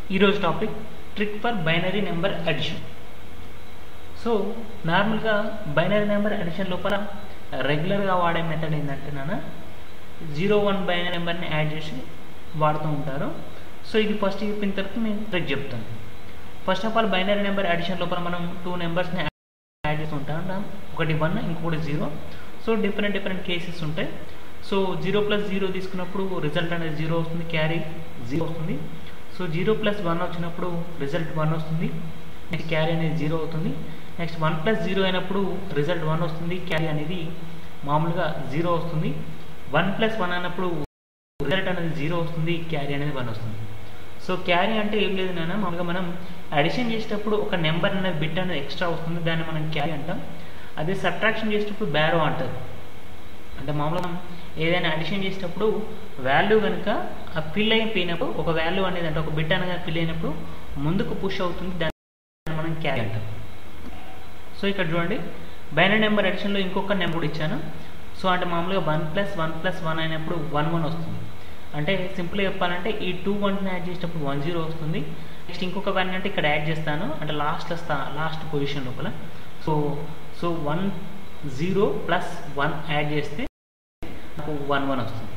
ఈరోజు topic trick for binary number addition so నార్మల్గా binary number addition లోపల రెగ్యులర్గా వాడే మెథడ్ ఏంటంటే నాన్న జీరో వన్ బైనరీ నెంబర్ని యాడ్ చేసి వాడుతూ ఉంటారు సో ఇది ఫస్ట్ చెప్పిన తర్వాత నేను ట్రిక్ చెప్తాను first of all binary number addition లోపల మనం టూ నెంబర్స్ని యాడ్ చేస్తూ ఉంటాం ఒకటి వన్ ఇంకొకటి zero so different different cases ఉంటాయి సో జీరో ప్లస్ జీరో తీసుకున్నప్పుడు రిజల్ట్ అనేది జీరో వస్తుంది క్యారీ జీరో వస్తుంది సో జీరో ప్లస్ వన్ వచ్చినప్పుడు రిజల్ట్ వన్ వస్తుంది నెక్స్ట్ క్యారీ అనేది జీరో అవుతుంది నెక్స్ట్ వన్ ప్లస్ జీరో అయినప్పుడు రిజల్ట్ వన్ వస్తుంది క్యారీ అనేది మామూలుగా జీరో వస్తుంది వన్ ప్లస్ వన్ అన్నప్పుడు రిజల్ట్ అనేది జీరో వస్తుంది క్యారీ అనేది వన్ వస్తుంది సో క్యారీ అంటే ఏం లేదు నాన్న మామూలుగా మనం అడిషన్ చేసేటప్పుడు ఒక నెంబర్ అనేది బిట్ అనేది ఎక్స్ట్రా వస్తుంది దాన్ని మనం క్యారీ అంటాం అదే సబ్ట్రాక్షన్ చేసేటప్పుడు బ్యారో అంటారు అంటే మామూలుగా మనం ఏదైనా అడిషన్ చేసేటప్పుడు వాల్యూ కనుక ఆ ఫిల్ అయిపోయినప్పుడు ఒక వాల్యూ అనేది అంటే ఒక బిట్ అనేది ఫిల్ అయినప్పుడు ముందుకు పుష్ అవుతుంది దాన్ని మనం క్యారీ అంటాం సో ఇక్కడ చూడండి బైనరీ నెంబర్ అడిషన్లో ఇంకొక నెంబర్ కూడా ఇచ్చాను సో అంటే మామూలుగా one plus one plus one అయినప్పుడు వన్ వన్ వస్తుంది అంటే సింపుల్గా చెప్పాలంటే ఈ టూ వన్స్ని యాడ్ చేసేటప్పుడు వన్ జీరో వస్తుంది నెక్స్ట్ ఇంకొక వన్ అంటే ఇక్కడ యాడ్ చేస్తాను అంటే లాస్ట్ వస్తా లాస్ట్ పొజిషన్ లోపల so so one zero plus one add చేస్తే నాకు వన్ వన్ వస్తుంది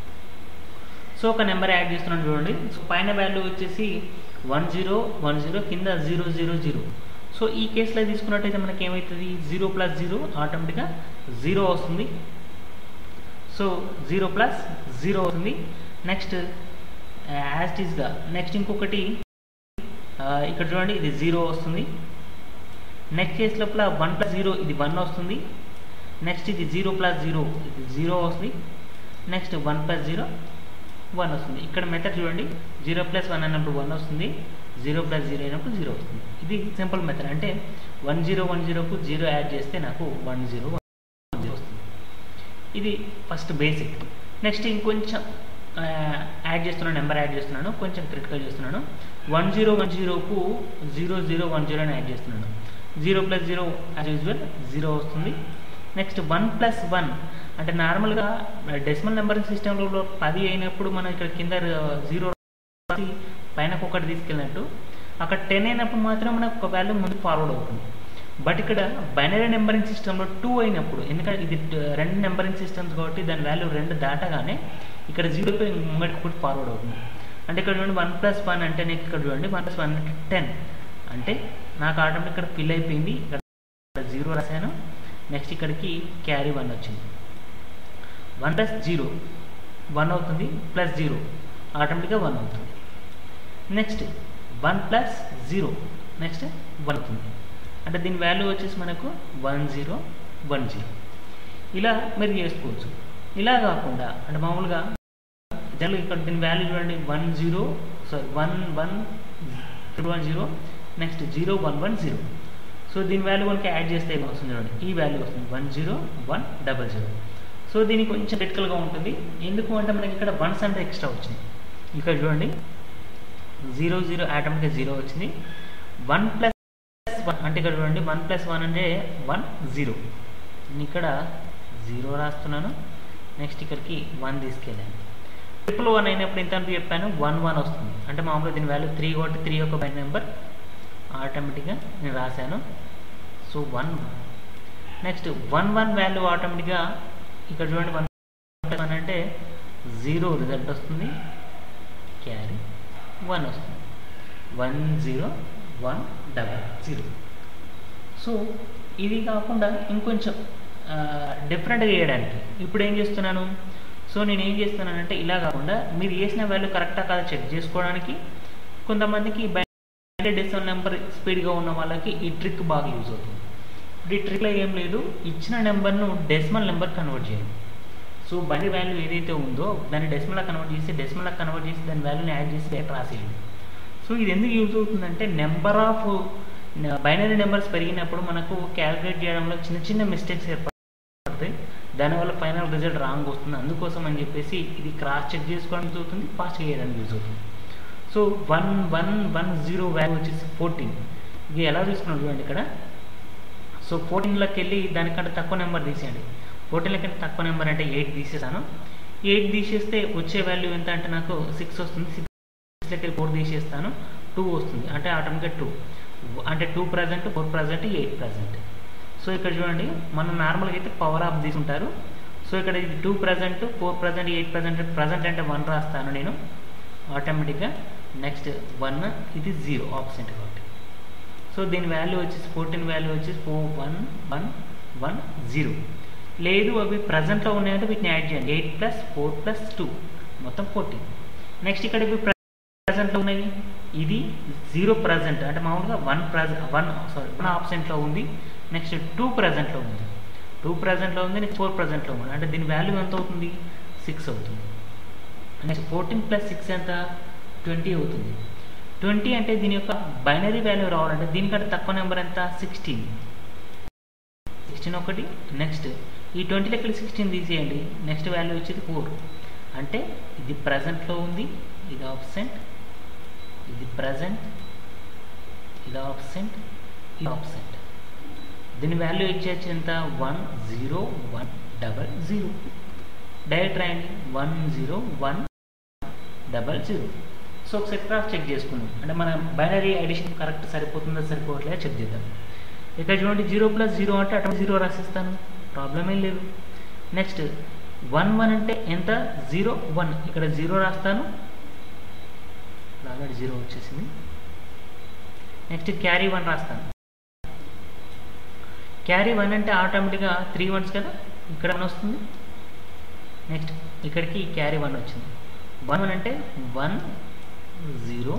సో ఒక నెంబర్ యాడ్ చేస్తున్నాను చూడండి సో పైన వాల్యూ వచ్చేసి వన్ జీరో వన్ జీరో కింద జీరో జీరో జీరో సో ఈ కేసులో తీసుకున్నట్టయితే మనకి ఏమవుతుంది జీరో ప్లస్ జీరో ఆటోమేటిక్గా జీరో వస్తుంది సో జీరో ప్లస్ జీరో అవుతుంది నెక్స్ట్ యాజ్ ఈజ్గా నెక్స్ట్ ఇంకొకటి ఇక్కడ చూడండి ఇది జీరో వస్తుంది నెక్స్ట్ కేసు లోపల వన్ ప్లస్ జీరో ఇది వన్ వస్తుంది నెక్స్ట్ ఇది జీరో ప్లస్ జీరో ఇది జీరో వస్తుంది next one plus zero one వస్తుంది ఇక్కడ మెథడ్ చూడండి జీరో ప్లస్ వన్ అన్నప్పుడు వన్ వస్తుంది జీరో ప్లస్ జీరో అయినప్పుడు జీరో వస్తుంది ఇది సింపుల్ మెథడ్ అంటే వన్ జీరో వన్ జీరోకు జీరో యాడ్ చేస్తే నాకు వన్ జీరో వన్ జీరో వస్తుంది ఇది ఫస్ట్ బేసిక్ నెక్స్ట్ ఇంకొంచెం యాడ్ చేస్తున్నాను నెంబర్ యాడ్ చేస్తున్నాను కొంచెం క్రిటికల్ చేస్తున్నాను వన్ జీరో వన్ జీరోకు జీరో జీరో వన్ జీరో అని యాడ్ చేస్తున్నాను zero plus zero as usual zero వస్తుంది నెక్స్ట్ వన్ ప్లస్ వన్ అంటే నార్మల్గా డెసిమల్ నెంబరింగ్ సిస్టంలో పది అయినప్పుడు మనం ఇక్కడ కింద జీరో పైన ఒకటి తీసుకెళ్ళినట్టు అక్కడ టెన్ అయినప్పుడు మాత్రం మనకు ఒక వాల్యూ ముందు ఫార్వర్డ్ అవుతుంది బట్ ఇక్కడ బైనరీ నెంబరింగ్ సిస్టంలో టూ అయినప్పుడు ఎందుకంటే ఇది రెండు నెంబరింగ్ సిస్టమ్స్ కాబట్టి దాని వాల్యూ రెండు దాటగానే ఇక్కడ జీరో ముంగటికి కూడా ఫార్వర్డ్ అవుతుంది అంటే ఇక్కడ చూడండి వన్ ప్లస్ వన్ అంటే నీకు ఇక్కడ చూడండి వన్ ప్లస్ వన్ అంటే టెన్ అంటే నాకు ఆటోమేటిక్ ఇక్కడ ఫిల్ అయిపోయింది ఇక్కడ జీరో రాశాను నెక్స్ట్ ఇక్కడికి క్యారీ వన్ వచ్చింది వన్ ప్లస్ జీరో వన్ అవుతుంది ప్లస్ జీరో ఆటోమేటిక్గా వన్ అవుతుంది next one plus zero next one అవుతుంది అంటే దీని వాల్యూ వచ్చేసి మనకు వన్ జీరో వన్ జీరో ఇలా మీరు చేసుకోవచ్చు ఇలా కాకుండా అంటే మామూలుగా జనరల్ ఇక్కడ దీని వాల్యూ చూడండి one zero sorry one one one zero next zero one one zero so దీని వాల్యూ మనకి యాడ్ చేస్తే ఏమి వస్తుంది చూడండి ఈ వాల్యూ వస్తుంది one zero one double zero so దీనికి కొంచెం క్రిటికల్గా ఉంటుంది ఎందుకు అంటే మనకి ఇక్కడ వన్స్ అంటే ఎక్స్ట్రా వచ్చింది ఇక్కడ చూడండి జీరో జీరో ఆటోమేటిక్గా జీరో వచ్చింది వన్ ప్లస్ వన్ అంటే ఇక్కడ చూడండి వన్ ప్లస్ వన్ అంటే వన్ జీరో ఇక్కడ జీరో రాస్తున్నాను నెక్స్ట్ ఇక్కడికి వన్ తీసుకెళ్ళాను ట్రిపుల్ వన్ అయినప్పుడు ఎంత అని చెప్పాను వన్ వన్ వస్తుంది అంటే మామూలుగా దీని వాల్యూ త్రీ కాబట్టి త్రీ ఒక బై నెంబర్ ఆటోమేటిక్గా నేను రాశాను so one next one one value ఆటోమేటిక్గా ఇక్కడ చూడండి వన్ వన్ అంటే జీరో రిజల్ట్ వస్తుంది క్యారీ వన్ వస్తుంది one zero one double zero so ఇది కాకుండా ఇంకొంచెం డిఫరెంట్గా వేయడానికి ఇప్పుడు ఏం చేస్తున్నాను సో నేను ఏం చేస్తున్నానంటే ఇలా కాకుండా మీరు వేసిన వాల్యూ కరెక్టా కాదా చెక్ చేసుకోవడానికి కొంతమందికి బయట డెసిమల్ నెంబర్ స్పీడ్గా ఉన్న వాళ్ళకి ఈ ట్రిక్ బాగా యూజ్ అవుతుంది ఇప్పుడు ఈ ట్రిక్లో ఏం లేదు ఇచ్చిన నెంబర్ను డెసిమల్ నెంబర్ కన్వర్ట్ చేయండి సో బండి వాల్యూ ఏదైతే ఉందో దాన్ని డెసిమల్లా కన్వర్ట్ చేసి డెసిమల్లా కన్వర్ట్ చేసి దాని వాల్యూని యాడ్ చేసి డేట్ రాసేయండి సో ఇది ఎందుకు యూజ్ అవుతుందంటే నెంబర్ ఆఫ్ బైనరీ నెంబర్స్ పెరిగినప్పుడు మనకు క్యాలిక్యులేట్ చేయడంలో చిన్న చిన్న మిస్టేక్స్ ఏర్పడతాయి దానివల్ల ఫైనల్ రిజల్ట్ రాంగ్ వస్తుంది అందుకోసం అని చెప్పేసి ఇది క్రాస్ చెక్ చేసుకోవడానికి యూజ్ అవుతుంది ఫాస్ట్గా చేయడానికి యూజ్ అవుతుంది so one one one zero value వచ్చేసి ఫోర్టీన్ ఇది ఎలా తీసుకున్నాం చూడండి ఇక్కడ సో ఫోర్టీన్లోకి వెళ్ళి దానికంటే తక్కువ నెంబర్ తీసేయండి ఫోర్టీన్ల కంటే తక్కువ నెంబర్ అంటే ఎయిట్ తీసేసాను ఎయిట్ తీసేస్తే వచ్చే వాల్యూ ఎంత అంటే నాకు సిక్స్ వస్తుంది సిక్స్ దగ్గర ఫోర్ తీసేస్తాను టూ వస్తుంది అంటే ఆటోమేటిక్గా టూ అంటే two present four present eight present so ఇక్కడ చూడండి మనం నార్మల్గా అయితే పవర్ ఆఫ్ తీసుకుంటారు సో ఇక్కడ ఇది two present four present eight present present అంటే వన్ రాస్తాను నేను ఆటోమేటిక్గా నెక్స్ట్ వన్ ఇది జీరో ఆప్సెంట్ కాబట్టి సో దీని వాల్యూ వచ్చేసి ఫోర్టీన్ వాల్యూ వచ్చేసి four one one one zero లేదు అవి ప్రజెంట్లో ఉన్నాయంటే వీటిని యాడ్ చేయండి eight plus four plus two మొత్తం ఫోర్టీన్ నెక్స్ట్ ఇక్కడ ఇవి ప్రజెంట్లో ఉన్నాయి ఇది జీరో ప్రజెంట్ అంటే మామూలుగా వన్ ప్రజ వన్ సారీ వన్ ఆప్షన్లో ఉంది నెక్స్ట్ టూ ప్రజెంట్లో ఉంది టూ ప్రజెంట్లో ఉంది నెక్స్ట్ ఫోర్ ప్రజెంట్లో ఉంది అంటే దీని వాల్యూ ఎంత అవుతుంది సిక్స్ అవుతుంది నెక్స్ట్ ఫోర్టీన్ ప్లస్ సిక్స్ ఎంత ట్వంటీ అవుతుంది ట్వంటీ అంటే దీని యొక్క బైనరీ వాల్యూ రావాలంటే దీనికంటే తక్కువ నెంబర్ ఎంత సిక్స్టీన్ సిక్స్టీన్ ఒకటి నెక్స్ట్ ఈ ట్వంటీ లెక్కలు సిక్స్టీన్ తీసేయండి నెక్స్ట్ వాల్యూ వచ్చేది ఫోర్ అంటే ఇది ప్రజెంట్లో ఉంది ఇది ఆప్సెంట్ ఇది ప్రజెంట్ ఇది ఆప్సెంట్ ఇది ఆప్సెంట్ దీని వాల్యూ ఇచ్చేసి ఎంత one zero one double zero direct రాయండి one zero one double zero so ఒకసారి క్రాస్ చెక్ చేసుకుందాం అంటే మన బైనరీ అడిషన్ కరెక్ట్ సరిపోతుందో సరిపోవట్లేదో చెక్ చేద్దాం ఇక్కడ చూడండి జీరో ప్లస్ జీరో అంటే అటు జీరో రాసిస్తాను ప్రాబ్లం ఏం లేదు నెక్స్ట్ వన్ వన్ అంటే ఎంత జీరో వన్ ఇక్కడ జీరో రాస్తాను ఆల్రెడీ జీరో వచ్చేసింది నెక్స్ట్ క్యారీ వన్ రాస్తాను క్యారీ వన్ అంటే ఆటోమేటిక్గా త్రీ వన్స్ కదా ఇక్కడ వన్ వస్తుంది నెక్స్ట్ ఇక్కడికి క్యారీ వన్ వచ్చింది వన్ వన్ అంటే one zero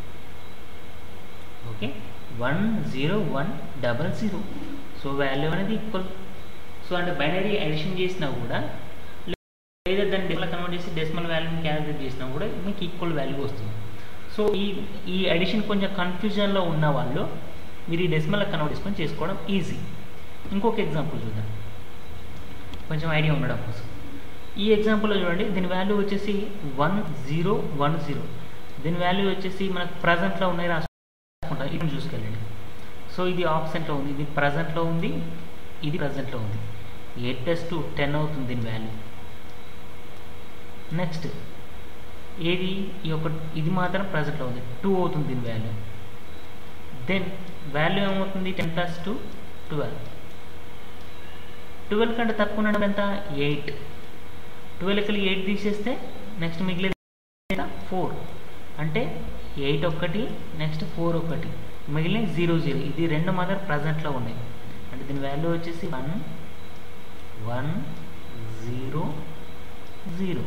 okay one zero one double zero so value అనేది ఈక్వల్ సో అంటే బైనరీ అడిషన్ చేసినా కూడా లేదా దాన్ని డెసిమల్ కన్వర్ట్ చేసి డెసిమల్ వాల్యూని క్యాలిక్యులేట్ చేసినా కూడా మీకు ఈక్వల్ వాల్యూ వస్తుంది సో ఈ ఈ అడిషన్ కొంచెం కన్ఫ్యూజన్లో ఉన్న వాళ్ళు మీరు ఈ డెసిమల్ కన్వర్ట్ చేసుకొని చేసుకోవడం ఈజీ ఇంకొక ఎగ్జాంపుల్ చూద్దాం కొంచెం ఐడియా ఉండడం కోసం ఈ ఎగ్జాంపుల్లో చూడండి దీని వాల్యూ వచ్చేసి వన్ జీరో వన్ జీరో దీని వాల్యూ వచ్చేసి మనకు ప్రజెంట్లో ఉన్నాయి రాసుకుంటాం ఇక్కడ చూసుకెళ్ళండి సో ఇది ఆప్షన్లో ఉంది ఇది ప్రజెంట్లో ఉంది ఇది ప్రజెంట్లో ఉంది ఎయిట్ ప్లస్ టూ టెన్ అవుతుంది దీని వాల్యూ నెక్స్ట్ ఏది ఈ ఒక ఇది మాత్రం ప్రజెంట్లో ఉంది టూ అవుతుంది దీని వాల్యూ దెన్ వాల్యూ ఏమవుతుంది ten plus two twelve twelve కంటే తక్కువ ఉండడం ఎంత ఎయిట్ ట్వెల్వ్కి ఎయిట్ తీసేస్తే నెక్స్ట్ మిగిలిన ఫోర్ అంటే ఎయిట్ ఒకటి నెక్స్ట్ ఫోర్ ఒకటి మిగిలిన జీరో జీరో ఇది రెండు మాత్రం ప్రజెంట్లో ఉన్నాయి అంటే దీని వాల్యూ వచ్చేసి one one zero zero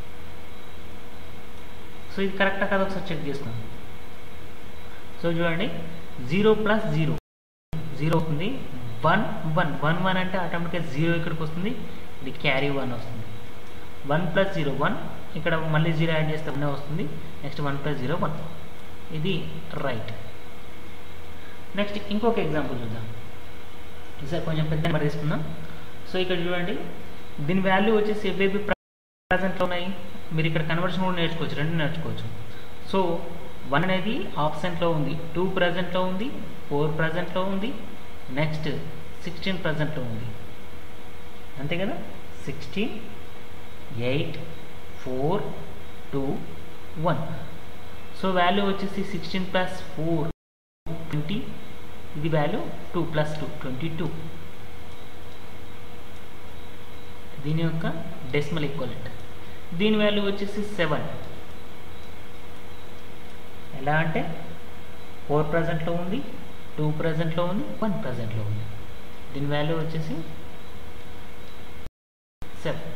so ఇది కరెక్టా కదా ఒకసారి చెక్ చేస్తున్నాం సో చూడండి జీరో ప్లస్ జీరో జీరో అవుతుంది వన్ వన్ వన్ వన్ అంటే ఆటోమేటిక్గా జీరో ఇక్కడికి వస్తుంది ఇది క్యారీ వన్ వస్తుంది వన్ ప్లస్ జీరో వన్ ఇక్కడ మళ్ళీ జీరో యాడ్ చేస్తే వన్ వస్తుంది next one plus zero one ఇది రైట్ నెక్స్ట్ ఇంకొక ఎగ్జాంపుల్ చూద్దాం ఈసారి కొంచెం పెద్ద నెంబర్ తీసుకుందాం సో ఇక్కడ చూడండి దీని వాల్యూ వచ్చేసి ఏవేవి ప్రజెంట్లో ఉన్నాయి మీరు ఇక్కడ కన్వర్షన్ కూడా నేర్చుకోవచ్చు రెండు నేర్చుకోవచ్చు సో వన్ అనేది ఆప్షన్లో ఉంది టూ ప్రజెంట్లో ఉంది ఫోర్ ప్రజెంట్లో ఉంది నెక్స్ట్ సిక్స్టీన్ ప్రజెంట్లో ఉంది అంతే కదా sixteen eight four two one so value వచ్చేసి సిక్స్టీన్ ప్లస్ ఫోర్ ట్వంటీ ఇది value two plus two twenty two దీని యొక్క డెసిమల్ ఈక్వలెంట్ దీని వాల్యూ వచ్చేసి సెవెన్ ఎలా అంటే ఫోర్ ప్రజెంట్లో ఉంది టూ ప్రజెంట్లో ఉంది వన్ ప్రజెంట్లో ఉంది దీని వాల్యూ వచ్చేసి seven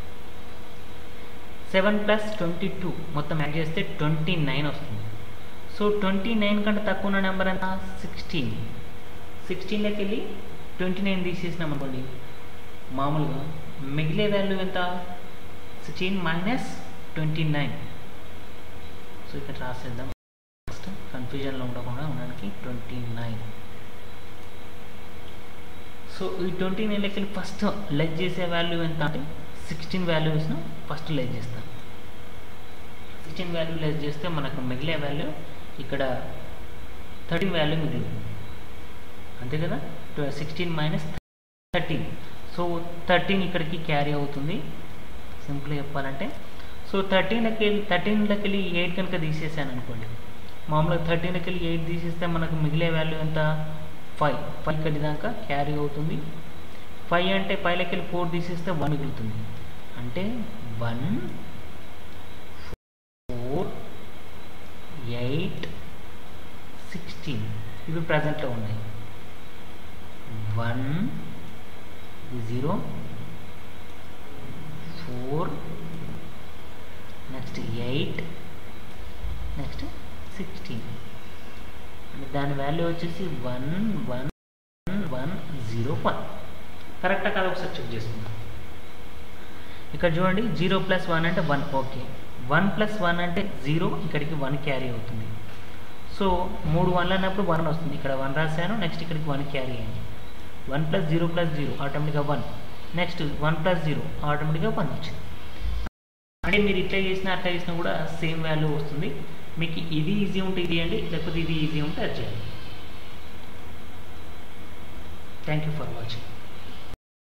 seven plus twenty two మొత్తం యాడ్ చేస్తే ట్వంటీ నైన్ వస్తుంది సో ట్వంటీ నైన్ కంటే తక్కువ ఉన్న నెంబర్ ఎంత సిక్స్టీన్ సిక్స్టీన్లోకి వెళ్ళి ట్వంటీ నైన్ తీసేసినాం అనుకోండి మామూలుగా మిగిలే వాల్యూ ఎంత sixteen minus twenty nine so ఇక్కడ రాసేద్దాం ఫస్ట్ కన్ఫ్యూజన్లో ఉండకుండా ఉండడానికి ట్వంటీ నైన్ సో ఈ ట్వంటీ నైన్లోకి వెళ్ళి ఫస్ట్ లెస్ చేసే వాల్యూ ఎంత అంటే సిక్స్టీన్ వాల్యూ ఇచ్చిన ఫస్ట్ లెస్ చేస్తాం సిక్స్టీన్ వాల్యూ లెస్ చేస్తే మనకు మిగిలే వాల్యూ ఇక్కడ థర్టీన్ వాల్యూ మిగులుతుంది అంతే కదా sixteen minus thirteen so thirteen ఇక్కడికి క్యారీ అవుతుంది సింపుల్గా చెప్పాలంటే సో థర్టీన్లకి వెళ్ళి థర్టీన్లకి వెళ్ళి ఎయిట్ కనుక తీసేసాను అనుకోండి మామూలుగా థర్టీన్కి వెళ్ళి ఎయిట్ తీసేస్తే మనకు మిగిలే వాల్యూ ఎంత ఫైవ్ ఫైవ్ ఇక్కడి దాకా క్యారీ అవుతుంది ఫైవ్ అంటే ఫైవ్లోకి వెళ్ళి ఫోర్ తీసేస్తే వన్ మిగులుతుంది అంటే వన్ ఫోర్ ఎయిట్ సిక్స్టీన్ ఇవి ప్రజెంట్లో ఉన్నాయి one zero four next eight next sixteen దాని వాల్యూ వచ్చేసి one one one zero one కరెక్టా కాదు ఒకసారి చెక్ చేసుకుందాం ఇక్కడ చూడండి జీరో ప్లస్ వన్ అంటే one okay one plus one అంటే జీరో ఇక్కడికి వన్ క్యారీ అవుతుంది సో మూడు వన్లు అన్నప్పుడు వన్ వస్తుంది ఇక్కడ వన్ రాశాను నెక్స్ట్ ఇక్కడికి వన్ క్యారీ అయింది one plus zero plus zero ఆటోమేటిక్గా one next one plus zero ఆటోమేటిక్గా వన్ వచ్చింది అంటే మీరు ఇట్లా చేసినా అట్లా చేసినా కూడా సేమ్ వాల్యూ వస్తుంది మీకు ఇది ఈజీ ఉంటే ఇది అండి లేకపోతే ఇది ఈజీ ఉంటే అది చేయండి థ్యాంక్ యూ ఫర్ వాచింగ్